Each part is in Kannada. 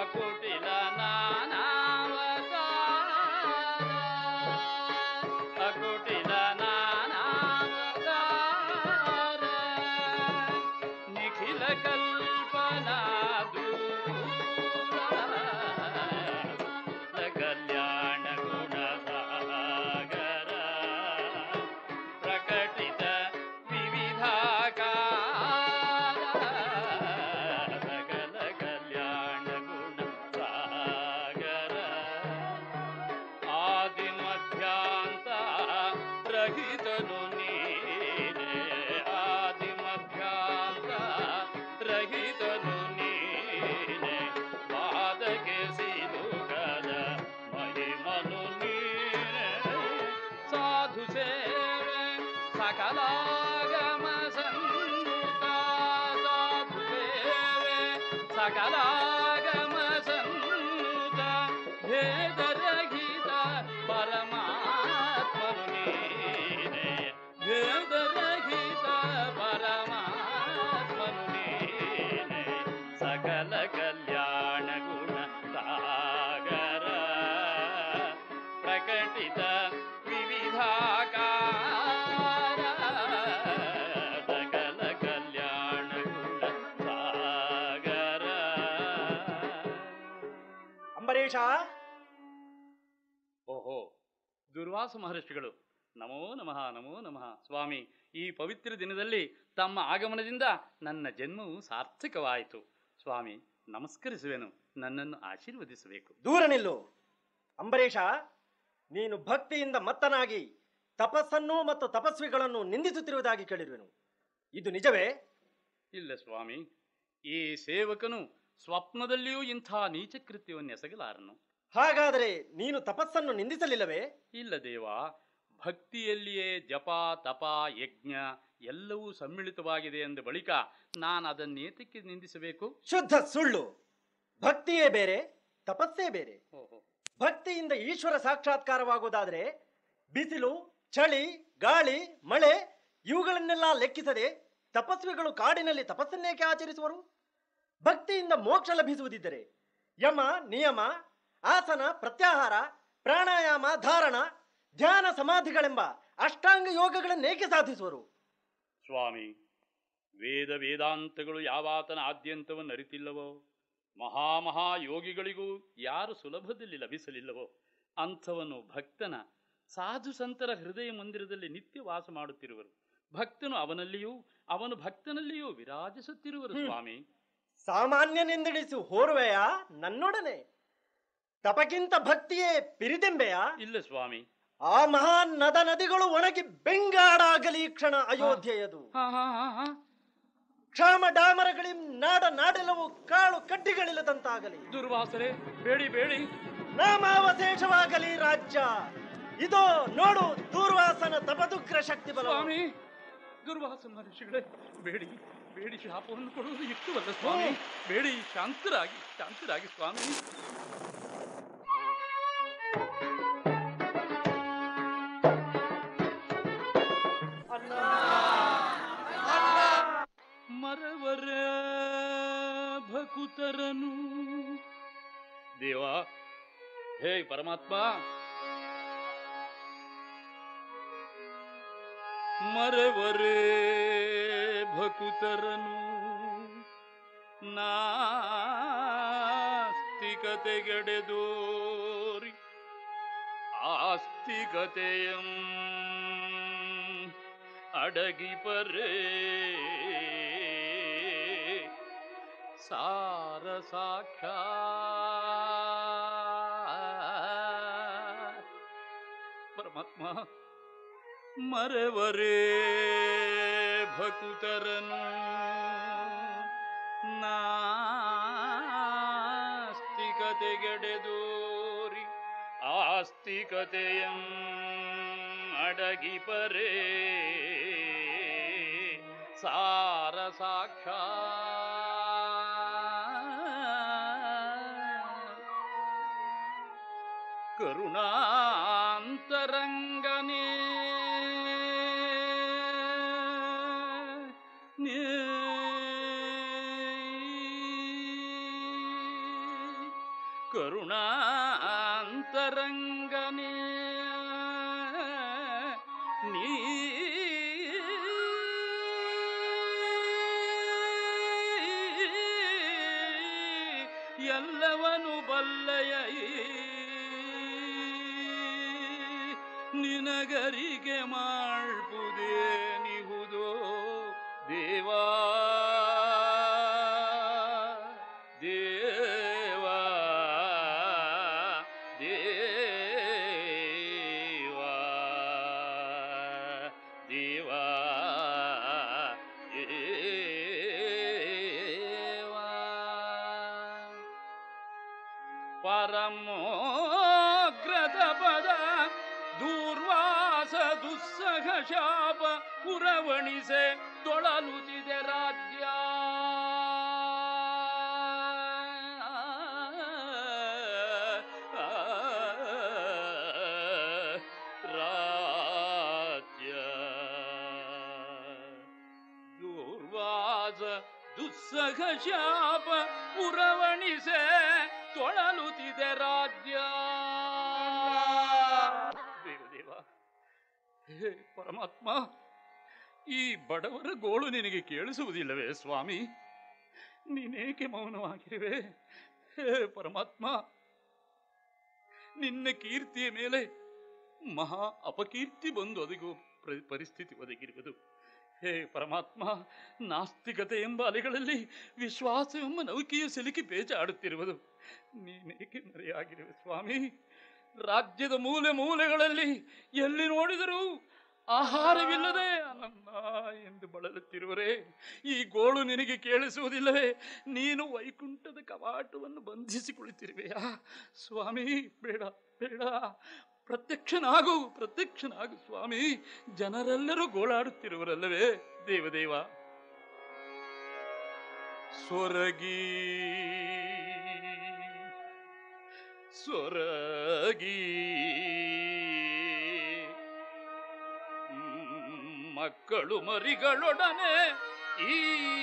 ಅಕುಟಿಲ ನಾನಾವತಾರ ಅಕುಟಿಲ ನಾನಾವತಾರ ನಿಖಿಲ ಕಲ್ಪನಾ ಕಲ್ಯಾಣ ಗುಣ ಸಾಗರ ಪ್ರಕಟಿತ ವಿವಿಧಾಕಾರ ಸಕಲ ಕಲ್ಯಾಣ ಗುಣ ಸಾಗರ ಆದಿ ಮಧ್ಯಾಂತ ರಹಿತನು ನೀನೆ ಆದಿ ಮಧ್ಯಾಂತ ರಹಿತನು ನೀನೆ ಪಾದಕ್ಕೆ ಸಿಲುಕದ ಮಹಿಮನು ನೀನೆ ಸಾಧು ಸೇವೆ ಸಕಲಾಗಮ ಸಂಯುತ ಸಾಧು ಸೇವೆ ಸಕಲಾಗಮ ಸಂಯುತ ಭೇದರಹಿತ ಪರಮಾತ್ಮನು ನೀನೆ ಭೇದರಹಿತ ಪರಮಾತ್ಮನು ನೀನೆ ಸಕಲ ಕಲ್ಯಾಣ ಗುಣ ಸಾಗರ ಪ್ರಕಟಿತ ವಿವಿಧಾಕಾರ ಸಕಲ ಕಲ್ಯಾಣ ಗುಣ ಸಾಗರ ಅಂಬರೀಷ ಓಹೋ ದುರ್ವಾಸ ಮಹರ್ಷಿಗಳು ನಮೋ ನಮಃ ನಮೋ ನಮಃ ಸ್ವಾಮಿ ಈ ಪವಿತ್ರ ದಿನದಲ್ಲಿ ತಮ್ಮ ಆಗಮನದಿಂದ ನನ್ನ ಜನ್ಮವು ಸಾರ್ಥಕವಾಯಿತು ಸ್ವಾಮಿ ನಮಸ್ಕರಿಸುವೆನು ನನ್ನನ್ನು ಆಶೀರ್ವದಿಸಬೇಕು ದೂರ ನಿಲ್ಲು ಅಂಬರೀಷ ನೀನು ಭಕ್ತಿಯಿಂದ ಮತ್ತನಾಗಿ ತಪಸ್ಸನ್ನು ಮತ್ತು ತಪಸ್ವಿಗಳನ್ನು ನಿಂದಿಸುತ್ತಿರುವುದಾಗಿ ಕೇಳಿರುವೆನು ಇದು ನಿಜವೇ ಇಲ್ಲ ಸ್ವಾಮಿ ಈ ಸೇವಕನು ಸ್ವಪ್ನದಲ್ಲಿಯೂ ಇಂಥ ನೀಚ ಕೃತ್ಯವನ್ನು ಎಸಗಲಾರನು ಹಾಗಾದರೆ ನೀನು ತಪಸ್ಸನ್ನು ನಿಂದಿಸಲಿಲ್ಲವೇ ಇಲ್ಲ ದೇವ ಭಕ್ತಿಯಲ್ಲಿಯೇ ಜಪ ತಪ ಯಜ್ಞ ಎಲ್ಲವೂ ಸಮ್ಮಿಳಿತವಾಗಿದೆ ಎಂದ ಬಳಿಕ ನಾನು ಅದನ್ನೇತಕ್ಕೆ ನಿಂದಿಸಬೇಕು ಶುದ್ಧ ಸುಳ್ಳು ಭಕ್ತಿಯೇ ಬೇರೆ ತಪಸ್ಸೇ ಬೇರೆ ಓಹೋ ಭಕ್ತಿಯಿಂದ ಈಶ್ವರ ಸಾಕ್ಷಾತ್ಕಾರವಾಗುವುದಾದರೆ ಬಿಸಿಲು ಚಳಿ ಗಾಳಿ ಮಳೆ ಇವುಗಳನ್ನೆಲ್ಲ ಲೆಕ್ಕಿಸದೆ ತಪಸ್ವಿಗಳು ಕಾಡಿನಲ್ಲಿ ತಪಸ್ಸನ್ನೇಕೆ ಆಚರಿಸುವರು ಭಕ್ತಿಯಿಂದ ಮೋಕ್ಷ ಲಭಿಸುವುದಿದ್ದರೆ ಯಮ ನಿಯಮ ಆಸನ ಪ್ರತ್ಯಾಹಾರ ಪ್ರಾಣಾಯಾಮ ಧಾರಣ ಧ್ಯಾನ ಸಮಾಧಿಗಳೆಂಬ ಅಷ್ಟಾಂಗ ಯೋಗಗಳನ್ನೇಕೆ ಸಾಧಿಸುವರು ಸ್ವಾಮಿ ವೇದ ವೇದಾಂತಗಳು ಯಾವಾತನ ಆದ್ಯಂತವನ್ನು ಅರಿತಿಲ್ಲವೋ ಮಹಾಮಹಾ ಯೋಗಿಗಳಿಗೂ ಯಾರು ಸುಲಭದಲ್ಲಿ ಲಭಿಸಲಿಲ್ಲವೋ ಅಂಥವನು ಭಕ್ತನ ಸಾಧು ಸಂತರ ಹೃದಯ ಮಂದಿರದಲ್ಲಿ ನಿತ್ಯ ವಾಸ ಮಾಡುತ್ತಿರುವರು ಭಕ್ತನು ಅವನಲ್ಲಿಯೂ ಅವನು ಭಕ್ತನಲ್ಲಿಯೂ ವಿರಾಜಿಸುತ್ತಿರುವರು ಹ್ಮ್. ಸ್ವಾಮಿ ಸಾಮಾನ್ಯನೆಂದೆಣಿಸು ಹೋರುವೆಯ ನನ್ನೊಡನೆ ತಪಕ್ಕಿಂತ ಭಕ್ತಿಯೇ ಪಿರಿದೆಂಬೆಯ ಇಲ್ಲ ಸ್ವಾಮಿ ಆ ಮಹಾನ್ ನದ ನದಿಗಳು ಒಣಗಿ ಬೆಂಗಾಡಾಗಲಿ ಈ ಕ್ಷಣ ಅಯೋಧ್ಯೆಯದು ಹಾ ಹಾ ಹಾ ಹಾ ಕ್ಷಾಮ ಡಾಮರಗಳಿ ನಾಡ ನಾಡೆಲ್ಲವೂ ಕಾಳು ಕಡ್ಡಿಗಳಿಲ್ಲದಂತಾಗಲಿ ದುರ್ವಾಸರೆ ಬೇಡಿ ಬೇಡಿ ನಾಮಾವಶೇಷವಾಗಲಿ ರಾಜ್ಯ ಇದೋ ನೋಡು ದೂರ್ವಾಸನ ತಪದುಗ್ರ ಶಕ್ತಿ ಬಲ ಸ್ವಾಮಿ ದುರ್ವಾಸ ಮಹರ್ಷಿಗಳೇ ಬೇಡಿ ಬೇಡಿ ಶಾಪವನ್ನು ಕೊಡುವುದು ಯುಕ್ತವಲ್ಲ ಸ್ವಾಮಿ ಬೇಡಿ ಶಾಂತರಾಗಿ ಶಾಂತರಾಗಿ ಸ್ವಾಮಿ ಮರವರ ಭಕುತರನು ದೇವ ಹೇ ಪರಮಾತ್ಮ ಮರವರೇ ಭಕುತರನು ನಾಸ್ತಿಕತೆಗೆಡೆದೋರಿ ಆಸ್ತಿಕತೆಯಂ ಅಡಗಿಪರೇ ಸಾರ ಸಾಕ್ಷಾ ಪರಮಾತ್ಮ ಮರವರೇ ಭಕುತರನು ನಾಸ್ತಿಕತೆಗೆಡೆದೋರಿ ಆಸ್ತಿಕತೆಯಂ ಅಡಗಿಪರೇ ಸಾರ ಸಾಕ್ಷಾ ಕರುಣಾಂತರಂಗನೇ ಕರುಣಾಂತರಂಗನೇ ನೀ ಎಲ್ಲವನು ಬಲ್ಲಯ ನಿನಗರಿಗೆ ಮಾಡ್ಬುದೇ ನಿಹುದೋ ದೇವಾ ದೇವಾ ದೇವಾ ದೇವಾ ದೇವಾ ಪರಮೋಗ್ರತ ಪದ ದೂರ್ವಾಸ ದುಸ್ಸಹ ಶಾಪ ಉರವಣಿಸೆ ತೊಳಲುತಿದೆ ರಾಜ್ಯ ರಾಜ್ಯ ದೂರ್ವಾಸ ದುಸ್ಸಹ ಶಾಪ ಉರವಣಿಸೆ ತೊಳಲುತಿದೆ ರಾಜ್ಯ ದೇವದೇವ ಹೇ ಪರಮಾತ್ಮ ಈ ಬಡವರ ಗೋಳು ನಿನಗೆ ಕೇಳಿಸುವುದಿಲ್ಲವೇ ಸ್ವಾಮಿ ನೀನೇಕೆ ಮೌನವಾಗಿರುವೆ ಹೇ ಪರಮಾತ್ಮ ನಿನ್ನ ಕೀರ್ತಿಯ ಮೇಲೆ ಮಹಾ ಅಪಕೀರ್ತಿ ಬಂದು ಒದಗುವ ಪ್ರ- ಪರಿಸ್ಥಿತಿ ಒದಗಿರುವುದು ಹೇ ಪರಮಾತ್ಮ ನಾಸ್ತಿಕತೆ ಎಂಬ ಅಲೆಗಳಲ್ಲಿ ವಿಶ್ವಾಸ ಎಂಬ ನೌಕೆಯ ಸಿಲುಕಿ ಬೇಜಾಡುತ್ತಿರುವುದು ನೀನೇಕೆ ಮರೆಯಾಗಿರುವೆ ಸ್ವಾಮಿ ರಾಜ್ಯದ ಮೂಲೆ ಮೂಲೆಗಳಲ್ಲಿ ಎಲ್ಲಿ ನೋಡಿದರೂ ಆಹಾರವಿಲ್ಲದೆ ಅನನ್ನ ಎಂದು ಬಳಲುತ್ತಿರುವರೆ ಈ ಗೋಳು ನಿನಗೆ ಕೇಳಿಸುವುದಿಲ್ಲವೇ ನೀನು ವೈಕುಂಠದ ಕವಾಟವನ್ನು ಬಂಧಿಸಿ ಕುಳಿತಿರುವೆಯಾ ಸ್ವಾಮಿ ಬೇಡ ಬೇಡ ಪ್ರತ್ಯಕ್ಷನಾಗು ಪ್ರತ್ಯಕ್ಷನಾಗು ಸ್ವಾಮಿ ಜನರೆಲ್ಲರೂ ಗೋಳಾಡುತ್ತಿರುವರಲ್ಲವೇ ದೇವದೇವ ಸ್ವರಗಿ ಸ್ವರಗಿ ಮ್, ಮಕ್ಕಳು ಮರಿಗಳೊಡನೆ ಈ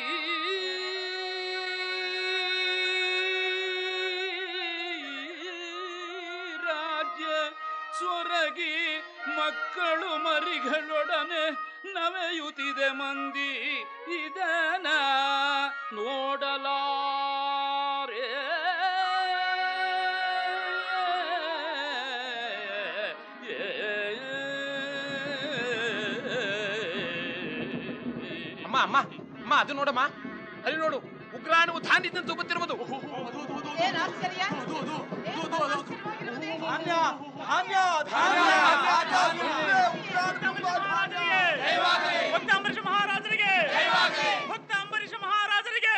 ರಾಜ್ಯ ಸ್ವರಗಿ ಮಕ್ಕಳು ಮರಿಗಳೊಡನೆ ನವೆಯುತ್ತಿದೆ ಮಂದಿ ಇದನ ನೋಡಲಾರೆ ಅಮ್ಮ ಅಮ್ಮ ಅಮ್ಮ ಅದು ನೋಡಮ್ಮ ಅಲ್ಲಿ ನೋಡು ಉಗ್ರಾಣವು ಧಾನ್ಯದಂತೂ ಬತ್ತಿರುವುದು ಏನ್ ಆಶ್ಚರ್ಯ ಏನ್ ಆಶ್ಚರ್ಯವಾಗಿರುವುದೇ? ಧಾನ್ಯ ಧಾನ್ಯ ಧಾನ್ಯ ಭಕ್ತ ಅಂಬರೀಷ ಮಹಾರಾಜರಿಗೆ ಭಕ್ತ ಅಂಬರೀಷ ಮಹಾರಾಜರಿಗೆ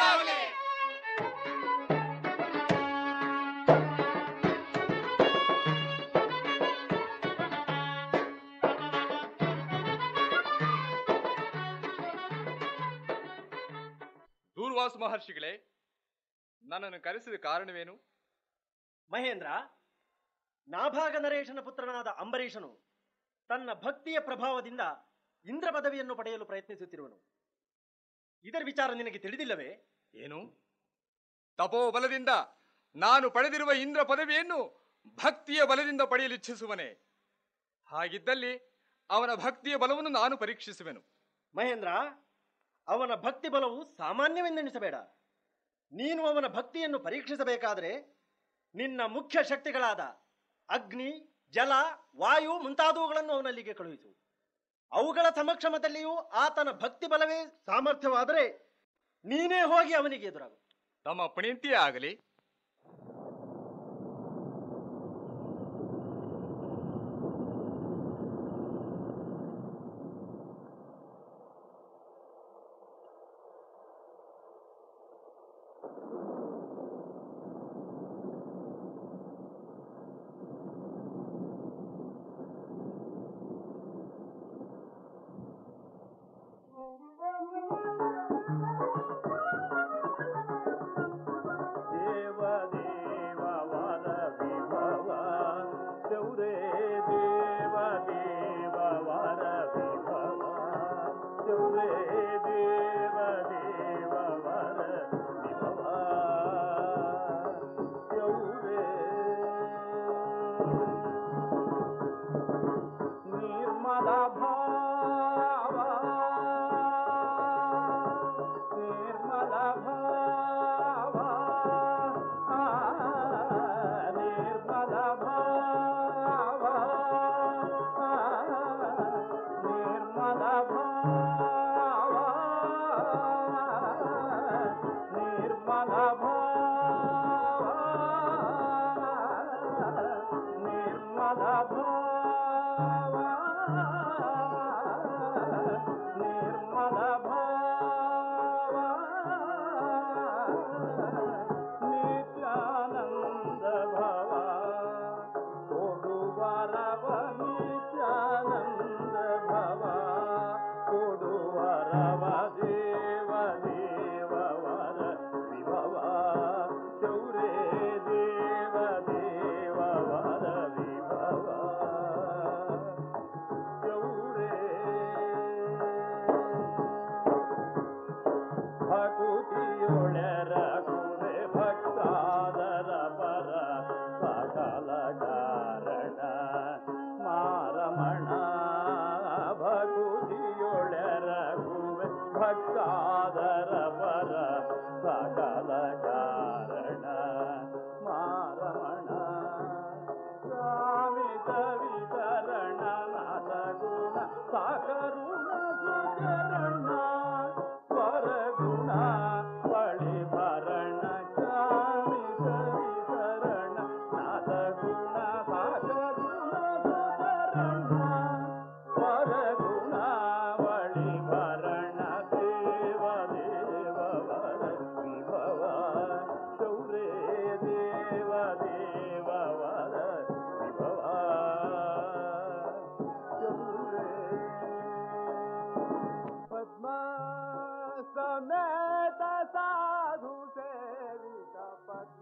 ದೂರ್ವಾಸ ಮಹರ್ಷಿಗಳೇ ನನ್ನನ್ನು ಕರೆಸಿದ ಕಾರಣವೇನು ಮಹೇಂದ್ರ ನಾಭಾಗ ನರೇಶನ ಪುತ್ರನಾದ ಅಂಬರೀಷನು ತನ್ನ ಭಕ್ತಿಯ ಪ್ರಭಾವದಿಂದ ಇಂದ್ರ ಪದವಿಯನ್ನು ಪಡೆಯಲು ಪ್ರಯತ್ನಿಸುತ್ತಿರುವನು ಇದರ ವಿಚಾರ ನಿನಗೆ ತಿಳಿದಿಲ್ಲವೇ ಏನು ತಪೋಬಲದಿಂದ ನಾನು ಪಡೆದಿರುವ ಇಂದ್ರ ಪದವಿಯನ್ನು ಭಕ್ತಿಯ ಬಲದಿಂದ ಪಡೆಯಲು ಇಚ್ಛಿಸುವನೆ ಹಾಗಿದ್ದಲ್ಲಿ ಅವನ ಭಕ್ತಿಯ ಬಲವನ್ನು ನಾನು ಪರೀಕ್ಷಿಸುವೆನು ಮಹೇಂದ್ರ ಅವನ ಭಕ್ತಿ ಬಲವು ಸಾಮಾನ್ಯವೆಂದೆಣಿಸಬೇಡ ನೀನು ಅವನ ಭಕ್ತಿಯನ್ನು ಪರೀಕ್ಷಿಸಬೇಕಾದರೆ ನಿನ್ನ ಮುಖ್ಯ ಶಕ್ತಿಗಳಾದ ಅಗ್ನಿ ಜಲ ವಾಯು ಮುಂತಾದವುಗಳನ್ನು ಅವನಲ್ಲಿಗೆ ಕಳುಹಿಸು ಅವುಗಳ ಸಮಕ್ಷಮದಲ್ಲಿಯೂ ಆತನ ಭಕ್ತಿ ಬಲವೇ ಸಾಮರ್ಥ್ಯವಾದರೆ ನೀನೇ ಹೋಗಿ ಅವನಿಗೆ ಎದುರಾಗು ತಮ್ಮ ಪಣಿಂತಿಯೇ ಆಗಲಿ ದೇವ ಭಕ್ತಾದರ ಪರ ಸಕಲ ಕಾರಣ ಮಾರಮಣ ಸ್ವಾಮಿ ಕವಿತರಣ ನಾಥ ಗುಣ ಸಾಕರುಣ ಸುಚರಣ ಸ್ವರಗುಣ ಬಳಿ ಭರಣ ಸ್ವಾಮಿ ಕವಿತರಣ ನಾಥ ಗುಣ ಸಾಕರುಣ ಸುಚರಣ ಸ್ವರಗುಣ ಬಳಿ ಭರಣ ದೇವ ದೇವ ವರ ವಿಭವ ಶೌರೇ ದೇವ ದೇವ ವರ ವಿಭವ ಶೌರೇ ಪದ್ಮ ಸಮೇತ ಸಾಧು ಸೇವಿತ ಪದ್ಮ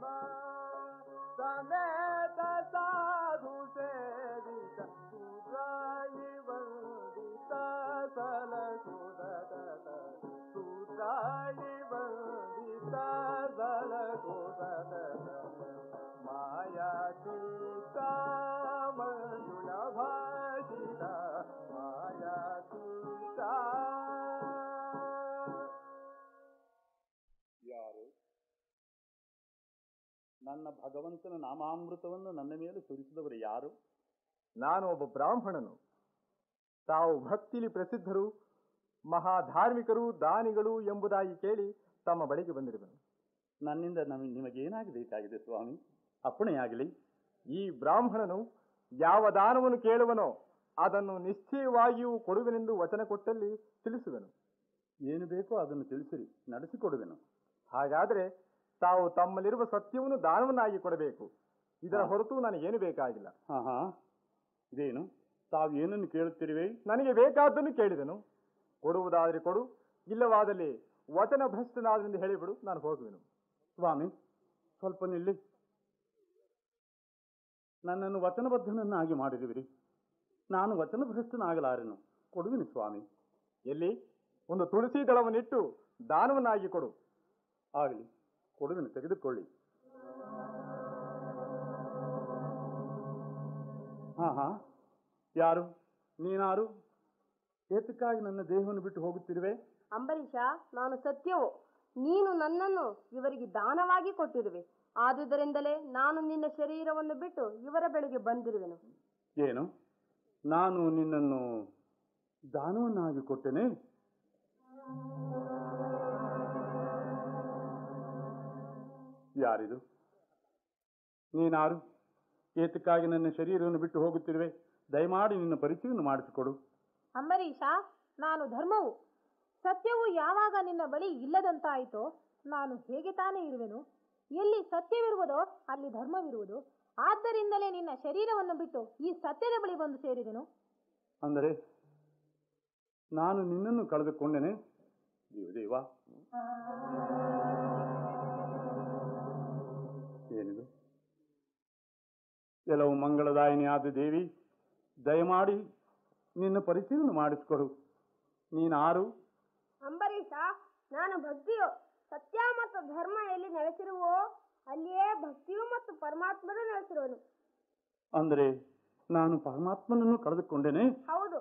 ಸಮೇತ ಸಾಧು ಸೇವಿತ ಸೂರಾಯಿ ವಂದಿತ ಸಲ ಸುದತ ಸೂರಾಯಿ ವಂದಿತ ಸಲ ಸುದತ ಮಾಯಾತೀತ ಮಂಜುಳ ಭಾಷಿತ ಮಾಯಾತೀತ ಯಾರು ನನ್ನ ಭಗವಂತನ ನಾಮಾಮೃತವನ್ನು ನನ್ನ ಮೇಲೆ ಸುರಿಸಿದವರು ಯಾರು ನಾನು ಒಬ್ಬ ಬ್ರಾಹ್ಮಣನು ತಾವು ಭಕ್ತಿಲಿ ಪ್ರಸಿದ್ಧರು ಮಹಾಧಾರ್ಮಿಕರು ದಾನಿಗಳು ಎಂಬುದಾಗಿ ಕೇಳಿ ತಮ್ಮ ಬಳಿಗೆ ಬಂದಿರುವೆನು ನನ್ನಿಂದ ನಮಗೆ ನಿಮಗೇನಾಗಬೇಕಾಗಿದೆ ಸ್ವಾಮಿ ಅಪ್ಪಣೆಯಾಗಲಿ ಈ ಬ್ರಾಹ್ಮಣನು ಯಾವ ದಾನವನ್ನು ಕೇಳುವನೋ ಅದನ್ನು ನಿಶ್ಚಯವಾಗಿಯೂ ಕೊಡುವೆನೆಂದು ವಚನ ಕೊಟ್ಟಲ್ಲಿ ತಿಳಿಸುವೆನು ಏನು ಬೇಕೋ ಅದನ್ನು ತಿಳಿಸಿರಿ ನಡೆಸಿಕೊಡುವೆನು ಹಾಗಾದರೆ ತಾವು ತಮ್ಮಲ್ಲಿರುವ ಸತ್ಯವನ್ನು ದಾನವನ್ನಾಗಿ ಕೊಡಬೇಕು ಇದರ ಹೊರತು ನನಗೇನು ಬೇಕಾಗಿಲ್ಲ ಹಾ ಹಾ ಇದೇನು ತಾವು ಏನನ್ನು ಕೇಳುತ್ತಿರುವೆ ನನಗೆ ಬೇಕಾದ್ದನ್ನು ಕೇಳಿದನು ಕೊಡುವುದಾದರೆ ಕೊಡು ಇಲ್ಲವಾದಲ್ಲಿ ವಚನ ಭ್ರಷ್ಟನಾದ್ರೆಂದು ಹೇಳಿಬಿಡು ನಾನು ಹೋಗುವೆನು ಸ್ವಾಮಿ ಸ್ವಲ್ಪ ನಿಲ್ಲಿ ನನ್ನನ್ನು ವಚನಬದ್ಧನನ್ನಾಗಿ ಮಾಡಿರುವಿರಿ ನಾನು ವಚನಭ್ರಷ್ಟನಾಗಲಾರೆನು ಕೊಡುವಿನಿ ಸ್ವಾಮಿ ಎಲ್ಲಿ ಒಂದು ತುಳಸಿ ದಳವನ್ನಿಟ್ಟು ದಾನವನ್ನಾಗಿ ಕೊಡು ಆಗಲಿ ಕೊಡುವಿನಿ ತೆಗೆದುಕೊಳ್ಳಿ ಹಾ ಹಾ ಯಾರು ನೀನಾರು ಏತಕ್ಕಾಗಿ ನನ್ನ ದೇಹವನ್ನು ಬಿಟ್ಟು ಹೋಗುತ್ತಿರುವೆ ಅಂಬರೀಷ ನಾನು ಸತ್ಯವು ನೀನು ನನ್ನನ್ನು ಇವರಿಗೆ ದಾನವಾಗಿ ಕೊಟ್ಟಿರುವೆ ಆದುದರಿಂದಲೇ ನಾನು ನಿನ್ನ ಶರೀರವನ್ನು ಬಿಟ್ಟು ಇವರ ಬಳಿಗೆ ಬಂದಿರುವೆನು ಏನು ನಾನು ನಿನ್ನನ್ನು ದಾನವನ್ನಾಗಿ ಕೊಟ್ಟೆನೆ ಯಾರಿದು ನೀನಾರು ಏತಕ್ಕಾಗಿ ನನ್ನ ಶರೀರವನ್ನು ಬಿಟ್ಟು ಹೋಗುತ್ತಿರುವೆ ದಯಮಾಡಿ ನಿನ್ನ ಪರಿಚಯವನ್ನು ಮಾಡಿಸಿಕೊಡು ಅಂಬರೀಷ ನಾನು ಧರ್ಮವು ಸತ್ಯವು ಯಾವಾಗ ನಿನ್ನ ಬಳಿ ಇಲ್ಲದಂತಾಯಿತೋ ನಾನು ಹೇಗೆ ತಾನೇ ಇರುವೆನು ಎಲ್ಲಿ ಸತ್ಯವಿರುವುದೋ ಅಲ್ಲಿ ಧರ್ಮವಿರುವುದು ಆದ್ದರಿಂದಲೇ ನಿನ್ನ ಶರೀರವನ್ನು ಬಿಟ್ಟು ಈ ಸತ್ಯದ ಬಳಿ ಬಂದು ಸೇರಿದೆನು ಅಂದರೆ ನಾನು ನಿನ್ನನ್ನು ಕಳೆದುಕೊಂಡೆನೆ ದೇವ ಏನಿದು ಕೆಲವು ಮಂಗಳದಾಯಿನಿ ಆದ ದೇವಿ ದಯಮಾಡಿ ನಿನ್ನ ಪರಿಚಯವನ್ನು ಮಾಡಿಸಿಕೊಡು ನೀನಾರು ಅಂಬರೀಷ ನಾನು ಭಕ್ತಿಯು ಸತ್ಯ ಮತ್ತು ಧರ್ಮ ಎಲ್ಲಿ ನೆಲೆಸಿರುವೋ ಅಲ್ಲಿಯೇ ಭಕ್ತಿಯು ಮತ್ತು ಪರಮಾತ್ಮನು ನೆಲೆಸಿರುವನು ಅಂದರೆ ನಾನು ಪರಮಾತ್ಮನನ್ನು ಕಳೆದುಕೊಂಡೆನೆ ಹೌದು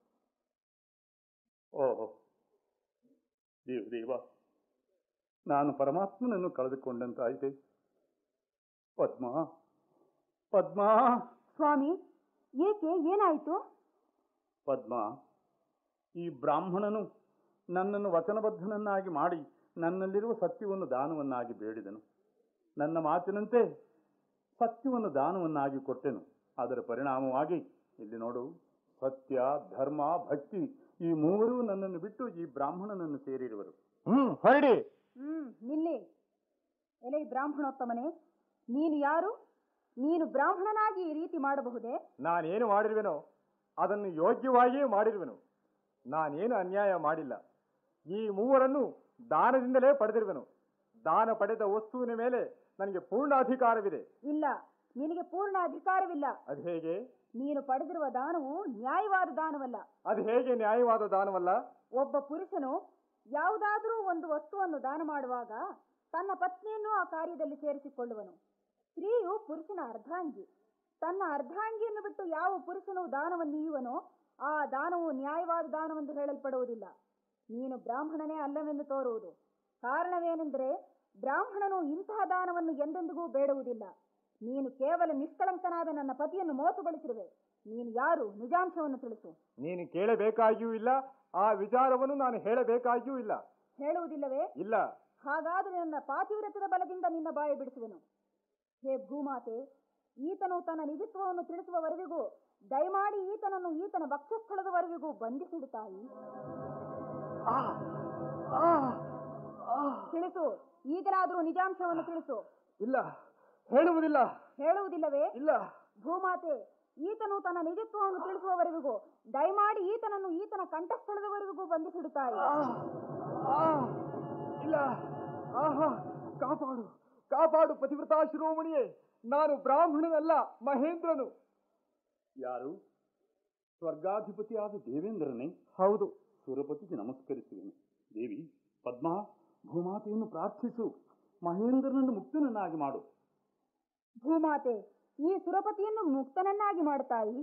ಓಹೋ ದೇವ ದೇವ ನಾನು ಪರಮಾತ್ಮನನ್ನು ಕಳೆದುಕೊಂಡಂತಾಯಿತೆ ಪದ್ಮ ಪದ್ಮ ಸ್ವಾಮಿ ಏಕೆ ಏನಾಯಿತು ಪದ್ಮ ಈ ಬ್ರಾಹ್ಮಣನು ನನ್ನನ್ನು ವಚನಬದ್ಧನನ್ನಾಗಿ ಮಾಡಿ ನನ್ನಲ್ಲಿರುವ ಸತ್ಯವನ್ನು ದಾನವನ್ನಾಗಿ ಬೇಡಿದನು ನನ್ನ ಮಾತಿನಂತೆ ಸತ್ಯವನ್ನು ದಾನವನ್ನಾಗಿ ಕೊಟ್ಟೆನು ಅದರ ಪರಿಣಾಮವಾಗಿ ಇಲ್ಲಿ ನೋಡು ಸತ್ಯ ಧರ್ಮ ಭಕ್ತಿ ಈ ಮೂವರೂ ನನ್ನನ್ನು ಬಿಟ್ಟು ಈ ಬ್ರಾಹ್ಮಣನನ್ನು ಸೇರಿರುವರು ಹ್ಮ್ ಹೊರಡಿ ಹ್ಮ್ ನಿಲ್ಲಿ ಎಲೆ ಬ್ರಾಹ್ಮಣೋತ್ತಮನೇ ನೀನು ಯಾರು ನೀನು ಬ್ರಾಹ್ಮಣನಾಗಿ ಈ ರೀತಿ ಮಾಡಬಹುದೇ ನಾನೇನು ಮಾಡಿರುವೆನೋ ಅದನ್ನು ಯೋಗ್ಯವಾಗಿಯೇ ಮಾಡಿರುವೆನು ನಾನೇನು ಅನ್ಯಾಯ ಮಾಡಿಲ್ಲ ಈ ಮೂವರನ್ನು ದಾನದಿಂದಲೇ ಪಡೆದಿರುವೆನು ದಾನ ಪಡೆದ ವಸ್ತುವಿನ ಮೇಲೆ ನನಗೆ ಪೂರ್ಣ ಅಧಿಕಾರವಿದೆ ಇಲ್ಲ ನಿನಗೆ ಪೂರ್ಣ ಅಧಿಕಾರವಿಲ್ಲ ಅದು ಹೇಗೆ ನೀನು ಪಡೆದಿರುವ ದಾನವು ನ್ಯಾಯವಾದ ದಾನವಲ್ಲ ಅದು ಹೇಗೆ ನ್ಯಾಯವಾದ ದಾನವಲ್ಲ ಒಬ್ಬ ಪುರುಷನು ಯಾವುದಾದರೂ ಒಂದು ವಸ್ತುವನ್ನು ದಾನ ಮಾಡುವಾಗ ತನ್ನ ಪತ್ನಿಯನ್ನು ಆ ಕಾರ್ಯದಲ್ಲಿ ಸೇರಿಸಿಕೊಳ್ಳುವನು ಸ್ತ್ರೀಯು ಪುರುಷನ ಅರ್ಧಾಂಗಿ ತನ್ನ ಅರ್ಧಾಂಗಿಯನ್ನು ಬಿಟ್ಟು ಯಾವ ಪುರುಷನು ದಾನವನ್ನು ನೀಯುವನೋ ಆ ದಾನವು ನ್ಯಾಯವಾದ ದಾನವೆಂದು ಹೇಳಲ್ಪಡುವುದಿಲ್ಲ ನೀನು ಬ್ರಾಹ್ಮಣನೇ ಅಲ್ಲವೆಂದು ತೋರುವುದು ಕಾರಣವೇನೆಂದರೆ ಬ್ರಾಹ್ಮಣನು ಇಂತಹ ದಾನವನ್ನು ಎಂದೆಂದಿಗೂ ಬೇಡುವುದಿಲ್ಲ ನೀನು ಕೇವಲ ನಿಷ್ಕಳಂಕನಾದ ನನ್ನ ಪತಿಯನ್ನು ಮೋಸಗೊಳಿಸಿರುವೆ ನೀನು ಯಾರು ನಿಜಾಂಶವನ್ನು ತಿಳಿಸು ನೀನು ಕೇಳಬೇಕಾಗಿಯೂ ಇಲ್ಲ ಆ ವಿಚಾರವನ್ನು ನಾನು ಹೇಳಬೇಕಾಗಿಯೂ ಇಲ್ಲ ಹೇಳುವುದಿಲ್ಲವೇ ಇಲ್ಲ ಹಾಗಾದರೆ ನನ್ನ ಪಾತಿವ್ರತ್ಯದ ಬಲದಿಂದ ನಿನ್ನ ಬಾಯಿ ಬಿಡಿಸುವೆನು ಹೇ ಭೂಮಾತೆ ಈತನು ತನ್ನ ನಿಜತ್ವವನ್ನು ತಿಳಿಸುವವರೆವಿಗೂ ದಯಮಾಡಿ ಈತನನ್ನು ಈತನ ವಕ್ಷಸ್ಥಳದವರೆವಿಗೂ ಬಂಧಿಸಿಡು ತಾಯಿ ತಿಳಿಸು ಈಗಲಾದರೂ ನಿಜಾಂಶವನ್ನು ತಿಳಿಸು ಇಲ್ಲ ಹೇಳುವುದಿಲ್ಲ ಹೇಳುವುದಿಲ್ಲವೇ ಇಲ್ಲ ಭೂಮಾತೆ ಈತನು ತನ್ನ ನಿಜತ್ವವನ್ನು ತಿಳಿಸುವವರೆವಿಗೂ ದಯಮಾಡಿ ಈತನನ್ನು ಈತನ ಕಂಠಸ್ಥಳದವರೆವಿಗೂ ಬಂಧಿಸಿಡು ತಾಯಿ ಆ, ಇಲ್ಲ ಆಹಾ ಕಾಪಾಡು ಕಾಪಾಡು ಪತಿವ್ರತಾ ಶಿರೋಮಣಿಯೇ ನಾನು ಬ್ರಾಹ್ಮಣನಲ್ಲ ಮಹೇಂದ್ರನು ಯಾರು ಸ್ವರ್ಗಾಧಿಪತಿಯಾದ ದೇವೇಂದ್ರನೇ ಹೌದು ಸುರಪತಿಗೆ ನಮಸ್ಕರಿಸುವೆನು ದೇವಿ ಪದ್ಮಾ ಭೂಮಾತೆಯನ್ನು ಪ್ರಾರ್ಥಿಸು ಮಹೇಂದ್ರನನ್ನು ಮುಕ್ತನನ್ನಾಗಿ ಮಾಡು ಭೂಮಾತೆ ಈ ಸುರಪತಿಯನ್ನು ಮುಕ್ತನನ್ನಾಗಿ ಮಾಡುತ್ತಾಯಿ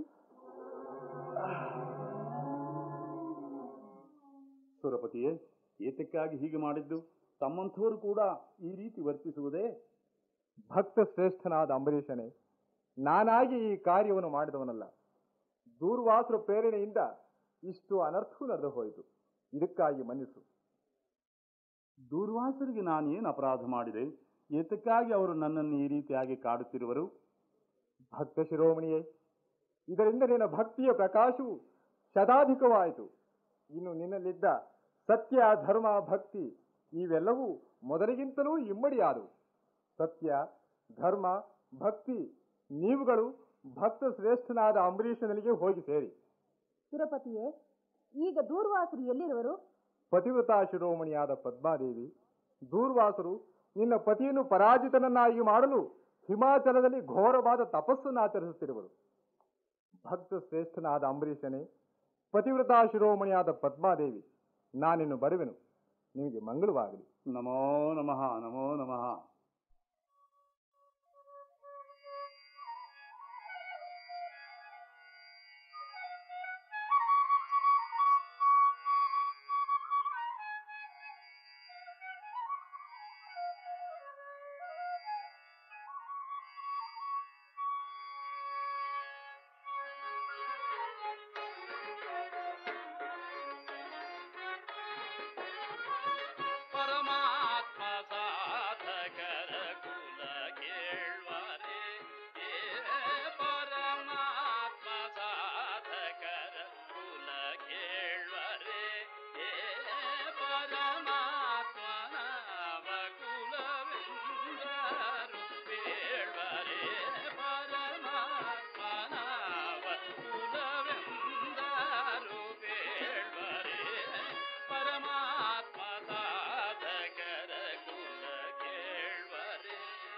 ಸುರಪತಿಯೇ ಏತಕ್ಕಾಗಿ ಹೀಗೆ ಮಾಡಿದ್ದು ತಮ್ಮಂಥವರು ಕೂಡ ಈ ರೀತಿ ವರ್ತಿಸುವುದೇ ಭಕ್ತ ಶ್ರೇಷ್ಠನಾದ ಅಂಬರೀಷನೇ ನಾನಾಗಿ ಈ ಕಾರ್ಯವನ್ನು ಮಾಡಿದವನಲ್ಲ ದೂರ್ವಾಸರ ಪ್ರೇರಣೆಯಿಂದ ಇಷ್ಟು ಅನರ್ಥವೂ ನಡೆದು ಹೋಯಿತು ಇದಕ್ಕಾಗಿ ಮನ್ನಿಸು ದೂರ್ವಾಸರಿಗೆ ನಾನೇನು ಅಪರಾಧ ಮಾಡಿದೆ ಏತಕ್ಕಾಗಿ ಅವರು ನನ್ನನ್ನು ಈ ರೀತಿಯಾಗಿ ಕಾಡುತ್ತಿರುವರು ಭಕ್ತ ಶಿರೋಮಣಿಯೇ ಇದರಿಂದ ನಿನ್ನ ಭಕ್ತಿಯ ಪ್ರಕಾಶವು ಶತಾಧಿಕವಾಯಿತು ಇನ್ನು ನಿನ್ನಲ್ಲಿದ್ದ ಸತ್ಯ ಧರ್ಮ ಭಕ್ತಿ ಇವೆಲ್ಲವೂ ಮೊದಲಿಗಿಂತಲೂ ಇಮ್ಮಡಿಯಾದವು ಸತ್ಯ ಧರ್ಮ ಭಕ್ತಿ ನೀವುಗಳು ಭಕ್ತ ಶ್ರೇಷ್ಠನಾದ ಅಂಬರೀಷನಿಗೆ ಹೋಗಿ ಸೇರಿ ಸುರಪತಿಯೇ ಈಗ ದೂರ್ವಾಸರು ಎಲ್ಲಿರುವರು ಪತಿವ್ರತಾ ಶಿರೋಮಣಿಯಾದ ಪದ್ಮಾದೇವಿ ದೂರ್ವಾಸರು ನಿನ್ನ ಪತಿಯನ್ನು ಪರಾಜಿತನನ್ನಾಗಿ ಮಾಡಲು ಹಿಮಾಚಲದಲ್ಲಿ ಘೋರವಾದ ತಪಸ್ಸನ್ನು ಆಚರಿಸುತ್ತಿರುವರು ಭಕ್ತ ಶ್ರೇಷ್ಠನಾದ ಅಂಬರೀಷನೇ ಪತಿವ್ರತಾ ಶಿರೋಮಣಿಯಾದ ಪದ್ಮಾದೇವಿ ನಾನಿನ್ನು ಬರುವೆನು ನಿಮಗೆ ಮಂಗಳವಾಗಲಿ ನಮೋ ನಮಃ ನಮೋ ನಮಃ ಪರಮಾತ್ಮ ಸಾಧಕರ ಕುಲ ಕೇಳ್ವರೆ ಏ ಪರಮಾತ್ಮ ಸಾಧಕರ ಕುಲ ಕೇಳ್ವರೆ ಏ ಪರಮಾತ್ಮನವ ಕುಲವೆಂದರು ಬೇಳ್ವರೆ ಪರಮಾತ್ಮನವ ಕುಲವೆಂದರು ಬೇಳ್ವರೆ ಪರಮಾತ್ಮ ಸಾಧಕರ ಕುಲ ಕೇಳ್ವರೆ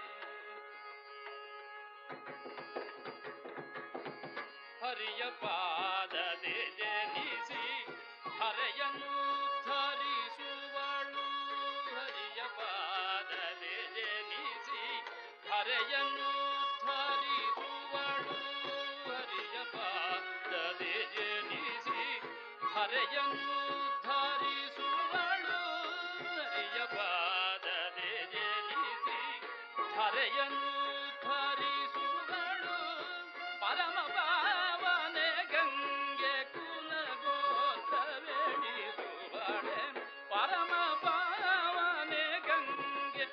ಹರಿಯ ಪಾದದೆ ಜನಿಸಿ ಹರೆಯನ್ನು ಧರಿಸುವಳು ಹರಿಯ ಪಾದದೆ ಜನಿಸಿ ಹರೆಯನ್ನು ಧರಿಸುವಳು ಹರಿಯ ಪಾದದೆ ಜನಿಸಿ ಹರೆಯನ್ನು ಧರಿಸುವಳು ಹರಿಯ ಪಾದದೆ ಜನಿಸಿ ಹರೆಯನ್ನು ಧರಿಸುವಳು ಪರಮ ಪಾವನೆ ಗಂಗೆ ಕುಲಗೋತ್ರವೆಣಿಸುವಳೆ ಪರಮ ಪಾವನೆ ಗಂಗೆ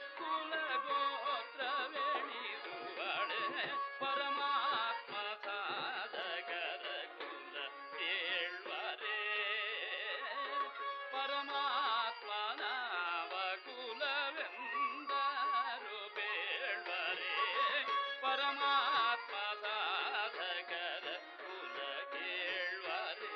ಕುಲಗೋತ್ರವೆಣಿಸುವಳೆ ಪರಮಾತ್ಮ ಸಾಧಕರ ಕುಲ ಕೇಳ್ವರೆ ಪರಮಾತ್ಮನಾವ ಕುಲವೆಂದರು ಬೇಳ್ವರೆ ಪರಮಾತ್ಮ ಸಾಧಕರ ಕುಲ ಕೇಳ್ವರೆ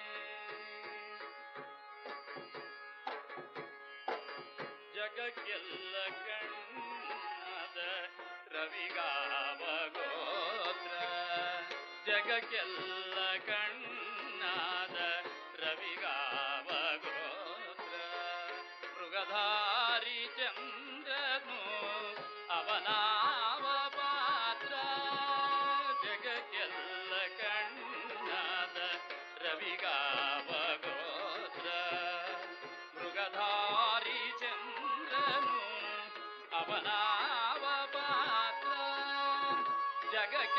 ಜಗಕ್ಕೆಲ್ಲ ಕಣ್ಣದ ರವಿಗಾವ ಗೋತ್ರ ಜಗಕ್ಕೆಲ್ಲ ಕಣ್ಣಾದ ರವಿಗಾವ ಗೋತ್ರ ಮೃಗಧಾರಿ ಚಂದ್ರನು ಅವನಾವ ಪಾತ್ರ ಜಗಕ್ಕೆಲ್ಲ ಕಣ್ಣಾದ ರವಿಗಾವ ಗೋತ್ರ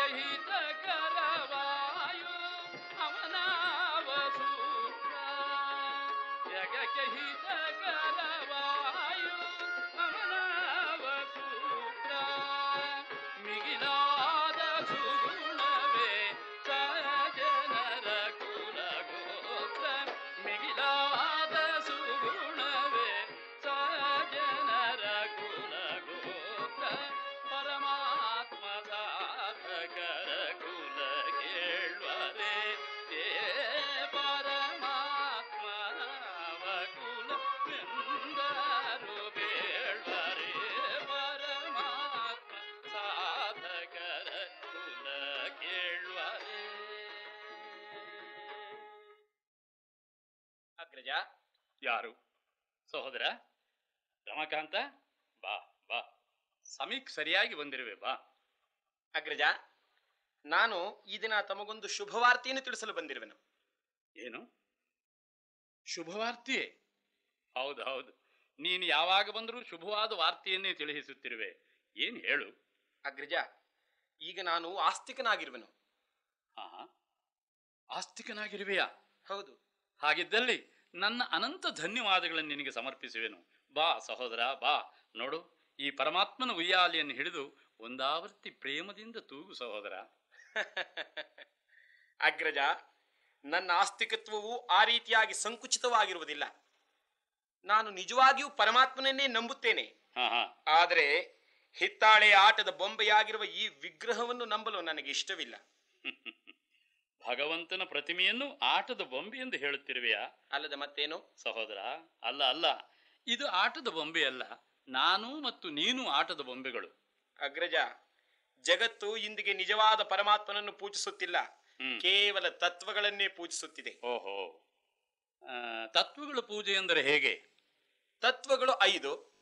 ಹಿತಕರವಾಯು ಅವನವ ಸೂತ್ರ ಜಗಕ್ಕೆ ಹಿತಕರವಾಯು ಅವನವ ಸೂತ್ರ ಮಿಗಿಲಾದ ಸುಗುಣವೇ ಸಜನರ ಕುಲಗೋತ್ರ ಮಿಗಿಲಾದ ಸುಗುಣವೇ ಸಜನರ ಕುಲಗೋತ್ರ ಪರಮಾತ್ಮ ಸಾಧಕರ ಕುಲ ಕೇಳುವರೆ ಏ ಪರಮಾತ್ಮನವ ಕುಲ ಎಂದರು ಬೇಳ್ವರೆ ಪರಮಾತ್ಮ ಸಾಧಕರ ಕುಲ ಕೇಳುವರೆ ಅಗ್ರಜ ಯಾರು ಸಹೋದರ ರಮಾಕಾಂತ ಬಾ ಬಾ ಸಮೀಕ್ ಸರಿಯಾಗಿ ಬಂದಿರುವೆ ಬಾ ಅಗ್ರಜ ನಾನು ಈ ದಿನ ತಮಗೊಂದು ಶುಭವಾರ್ತೆಯನ್ನು ತಿಳಿಸಲು ಬಂದಿರುವೆನು ಏನು ಶುಭವಾರ್ತೆಯೇ ಹೌದು ಹೌದು ನೀನು ಯಾವಾಗ ಬಂದರೂ ಶುಭವಾದ ವಾರ್ತೆಯನ್ನೇ ತಿಳಿಸುತ್ತಿರುವೆ ಏನು ಹೇಳು ಅಗ್ರಜ ಈಗ ನಾನು ಆಸ್ತಿಕನಾಗಿರುವೆನು ಹಾ ಆಸ್ತಿಕನಾಗಿರುವೆಯಾ ಹೌದು ಹಾಗಿದ್ದಲ್ಲಿ ನನ್ನ ಅನಂತ ಧನ್ಯವಾದಗಳನ್ನು ನಿನಗೆ ಸಮರ್ಪಿಸುವೆನು ಬಾ ಸಹೋದರ ಬಾ ನೋಡು ಈ ಪರಮಾತ್ಮನ ಉಯ್ಯಾಲಿಯನ್ನು ಹಿಡಿದು ಒಂದಾವರ್ತಿ ಪ್ರೇಮದಿಂದ ತೂಗು ಸಹೋದರ ಅಗ್ರಜ ನನ್ನ ಆಸ್ತಿಕತ್ವವು ಆ ರೀತಿಯಾಗಿ ಸಂಕುಚಿತವಾಗಿರುವುದಿಲ್ಲ ನಾನು ನಿಜವಾಗಿಯೂ ಪರಮಾತ್ಮನನ್ನೇ ನಂಬುತ್ತೇನೆ ಹಾ ಹಾ ಆದರೆ ಹಿತ್ತಾಳೆ ಆಟದ ಬೊಂಬೆಯಾಗಿರುವ ಈ ವಿಗ್ರಹವನ್ನು ನಂಬಲು ನನಗೆ ಇಷ್ಟವಿಲ್ಲ ಭಗವಂತನ ಪ್ರತಿಮೆಯನ್ನು ಆಟದ ಬೊಂಬೆ ಎಂದು ಹೇಳುತ್ತಿರುವೆಯಾ ಅಲ್ಲದ ಮತ್ತೇನು ಸಹೋದರ ಅಲ್ಲ ಅಲ್ಲ ಇದು ಆಟದ ಬೊಂಬೆ ಅಲ್ಲ ನಾನು ಮತ್ತು ನೀನು ಆಟದ ಬೊಂಬೆಗಳು ಅಗ್ರಜ ಜಗತ್ತು ಇಂದಿಗೆ ನಿಜವಾದ ಪರಮಾತ್ಮನನ್ನು ಪೂಜಿಸುತ್ತಿಲ್ಲ ಹ್ಮ್. ಕೇವಲ ತತ್ವಗಳನ್ನೇ ಪೂಜಿಸುತ್ತಿದೆ ಓಹೋ ಆ, ತತ್ವಗಳ ಪೂಜೆ ಎಂದರೆ ಹೇಗೆ ತತ್ವಗಳು ಐದು